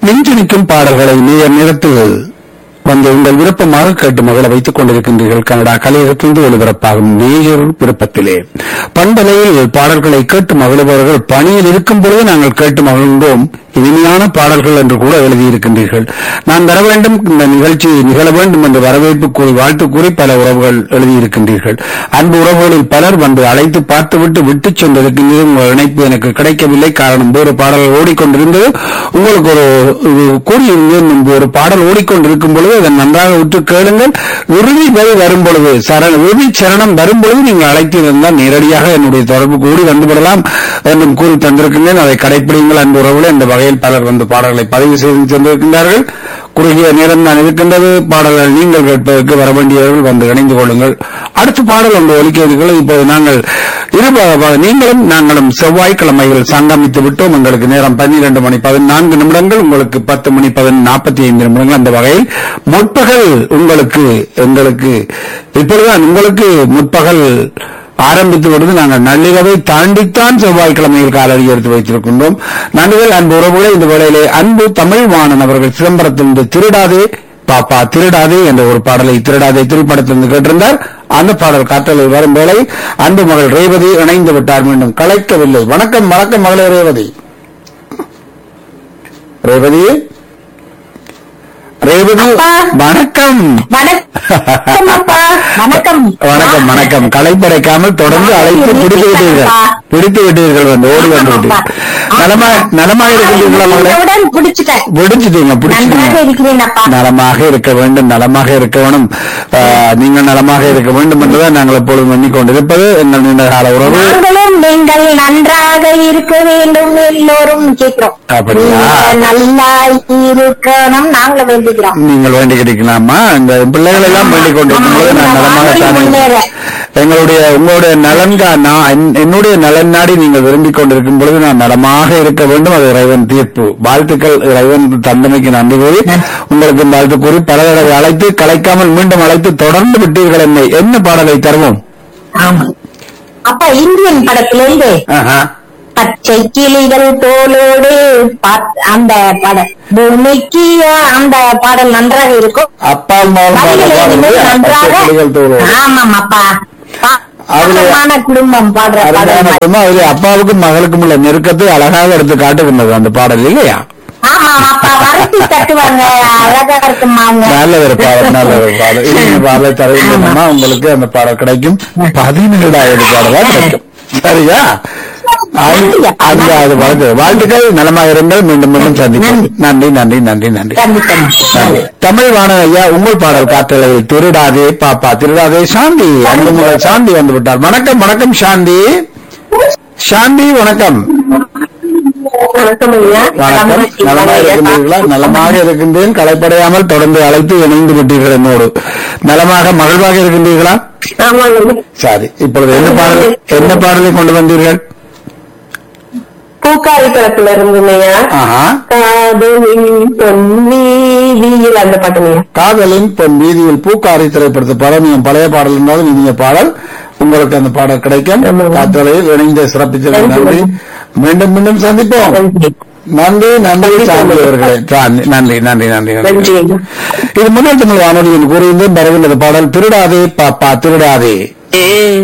நெஞ்சு நிற்கும் பாடல்களை நேர் நிறத்தில் வந்து உங்கள் விருப்பமாக கேட்டு மகள வைத்துக் கொண்டிருக்கின்றீர்கள் கனடா கலையகத்திலிருந்து ஒளிபரப்பாகும் நேயர் விருப்பத்திலே பண்பலையில் பாடல்களை கேட்டு மகிழ்பவர்கள் பணியில் இருக்கும் பொழுது நாங்கள் கேட்டு மகிழ்ந்தோம் இனிமையான பாடல்கள் என்று கூட எழுதியிருக்கின்றீர்கள் நான் வர வேண்டும் இந்த நிகழ்ச்சி நிகழ வேண்டும் என்று வரவேற்பு கூறி வாழ்த்து கூறி பல உறவுகள் எழுதியிருக்கின்றீர்கள் அன்பு உறவுகளில் பலர் வந்து அழைத்து பார்த்துவிட்டு விட்டுச் சென்றிருக்கின்றது உங்கள் இணைப்பு எனக்கு கிடைக்கவில்லை காரணம் வேறு பாடல்கள் ஓடிக்கொண்டிருந்தது உங்களுக்கு ஒரு இது கூறியிருந்தேன் முன்பு ஒரு பாடல் ஓடிக்கொண்டிருக்கும் பொழுது அதை நன்றாக விட்டு கேளுங்கள் இறுதி வரை வரும் பொழுது சரண இறுதி சரணம் வரும் பொழுது நீங்கள் அழைத்திருந்தால் நேரடியாக என்னுடைய தொடர்பு கூடி வந்துவிடலாம் என்றும் கூறி தந்திருக்கின்றேன் அதை கடைப்பிடிங்கள் அன்பு உறவுகள் இந்த வகையில் பலர் வந்து பாடல்களை பதிவு செய்து சென்றிருக்கின்றார்கள் குறுகிய நேரம் தான் இருக்கின்றது பாடல்கள் நீங்கள் கேட்பதற்கு வர வேண்டியவர்கள் வந்து இணைந்து கொள்ளுங்கள் அடுத்த பாடல் ஒன்று ஒலிக்கிறீர்கள் இப்போது நாங்கள் இரு ப- ப- நீங்களும் நாங்களும் செவ்வாய்க்கிழமைகள் சங்கமித்து விட்டோம் உங்களுக்கு நேரம் பன்னிரண்டு மணி பதினான்கு நிமிடங்கள் உங்களுக்கு பத்து மணி பதின நாற்பத்தி ஐந்து நிமிடங்கள் அந்த வகையில் முற்பகல் உங்களுக்கு எங்களுக்கு இப்பொழுதுதான் உங்களுக்கு முற்பகல் ஆரம்பித்து விடுது நாங்கள் நள்ளிரவை தாண்டித்தான் செவ்வாய்க்கிழமையில் காலடி எடுத்து வைத்திருக்கின்றோம் நன்றிகள் அன்பு உறவுகளை இந்த வேளையிலே அன்பு தமிழ் வாணன் அவர்கள் சிதம்பரத்திலிருந்து திருடாதே பாப்பா திருடாதே என்ற ஒரு பாடலை திருடாதே திரைப்படத்திலிருந்து கேட்டிருந்தார் அந்த பாடல் காற்றலில் வரும் வேளை அன்பு மகள் ரேவதி இணைந்து விட்டார் மீண்டும் கலைக்கவில்லை வணக்கம் வணக்கம் மகளே ரேவதி ரேவதி ரேவதி அப்பா. வணக்கம் வணக்கம் அப்பா வணக்கம் வணக்கம் வணக்கம் களைப்படைக்காமல் தொடர்ந்து அழைத்து பிடித்து விட்டீர்கள் பிடித்து விட்டீர்கள் வந்து ஓடி வந்து விட்டீர்கள் நலமா நலமாக இருக்கின்றீர்களா மகளே உடன் பிடிச்சிட்டேன் பிடிச்சிட்டீங்க நன்றாக பிடிச்சிட்டீங்க இருக்கிறேன் அப்பா நலமாக இருக்க வேண்டும் நலமாக இருக்க வேணும் ஆ, நீங்கள் நலமாக இருக்க வேண்டும் என்றுதான் நாங்கள் எப்பொழுதும் எண்ணிக்கொண்டிருப்பது எங்கள் நீண்ட கால உறவு நாங்களும் நீங்கள் நன்றாக இருக்க வேண்டும் எல்லோரும் கேட்கிறோம் அப்படியா? நீங்க நல்லா இருக்கணும் நாங்களும் வேண்டிக்கிறோம் நீங்கள் வேண்டிக்கிட்டீங்களாமா இந்த பிள்ளைகள் எல்லாம் வேண்டிக் கொண்டிருக்கும் போது நான் நலமாக தானே முன்னேற. எங்களுடைய உங்களுடைய நலன்கா நான் என்- என்னுடைய நலன் நாடி நீங்கள் விரும்பிக் கொண்டிருக்கும் பொழுது நான் நலமாக இருக்க வேண்டும் அது இறைவன் தீர்ப்பு வாழ்த்துக்கள் இறைவன் தந்தமைக்கு நன்றி கூறி உங்களுக்கு வாழ்த்து கூறி பல தடவை அழைத்து கலைக்காமல் மீண்டும் அழைத்து தொடர்ந்து விட்டீர்கள் என்னை என்ன பாடலை தருவோம் ஆமா அப்பா இந்தியன் படத்திலிருந்து ஆஹா. பச்சை கிளிகள் தோலோடு பாத்- அந்த பாடல் பூமிக்கு அந்த பாடல் நன்றாக இருக்கும் அப்பா அம்மாவும் பாட வரிகள் பாடல் எழுதும்போது பச்சை கிளிகள் தோளோடு. நன்றாக ஆமாம் அப்பா அதுல- பாசமான குடும்பம் பாடுற அருமையான பாடல் குடும்பம். அதிலே அப்பாவுக்கும் மகளுக்கும் உள்ள நெருக்கத்தை அழகாக எடுத்து காட்டுகின்றது அந்த பாடல் இல்லையா ஆமா அப்பா வரட்டி தட்டுவாங்க அழகா இருக்குமா அவங்க நல்ல ஒரு பாடல் நல்ல ஒரு பாடல் இனிய பாடலை தருவீங்கன்னா உங்களுக்கு அந்த பாடல் கிடைக்கும் பதினேழாயிரம் பாடலா கிடைக்கும் சரியா அது- அது அது வாழ்த்து வாழ்த்துக்கள் நலமாக இருங்கள் மீண்டும் மீண்டும் சந்திப்போம் நன்றி நன்றி நன்றி நன்றி கண்டிப்பா நன்றி. தமிழ் வாணன் ஐயா உங்கள் பாடல் காத்தலை திருடாதே பாப்பா திருடாதே சாந்தி அன்பு முதல் சாந்தி வந்து விட்டார் வணக்கம் வணக்கம் சாந்தி சாந்தி வணக்கம் வணக்கம் ஐயா வணக்கம் நலமாக இருக்கின்றீர்களா நலமாக இருக்கின்றேன் களைப்படையாமல் தொடர்ந்து அழைத்து இணைந்து விட்டீர்கள் என்னோடு நலமாக மகிழ்வாக இருக்கின்றீர்களா ஆமாங்க சரி இப்பொழுது என்ன பாடல் என்ன பாடலை கொண்டு வந்தீர்கள் பூக்காரி படத்துல இருந்துங்கய்யா ஆஹா காதலின் பொன்னீதியில் அந்த பாட்டுங்கய்யா காதலின் பொன் வீதியில் பூக்காரி திரைப்படத்து பழமையும் பழைய பாடல் இருந்தாலும் இனிய பாடல் உங்களுக்கு அந்த பாடல் கிடைக்கும் ஆமாம். காற்றலையில் இணைந்து சிறப்பித்தது நன்றி மீண்டும் மீண்டும் சந்திப்போம் நன்றி நன்றி நன்றி சாந்தி அவர்களே சாந்தி நன்றி நன்றி நன்றி நன்றி நன்றி ஐயா இது முன்னாள் தமிழ் வானொலியில் கூறியிருந்தேன் வருகின்றது பாடல் திருடாதே பாப்பா திருடாதே ஏ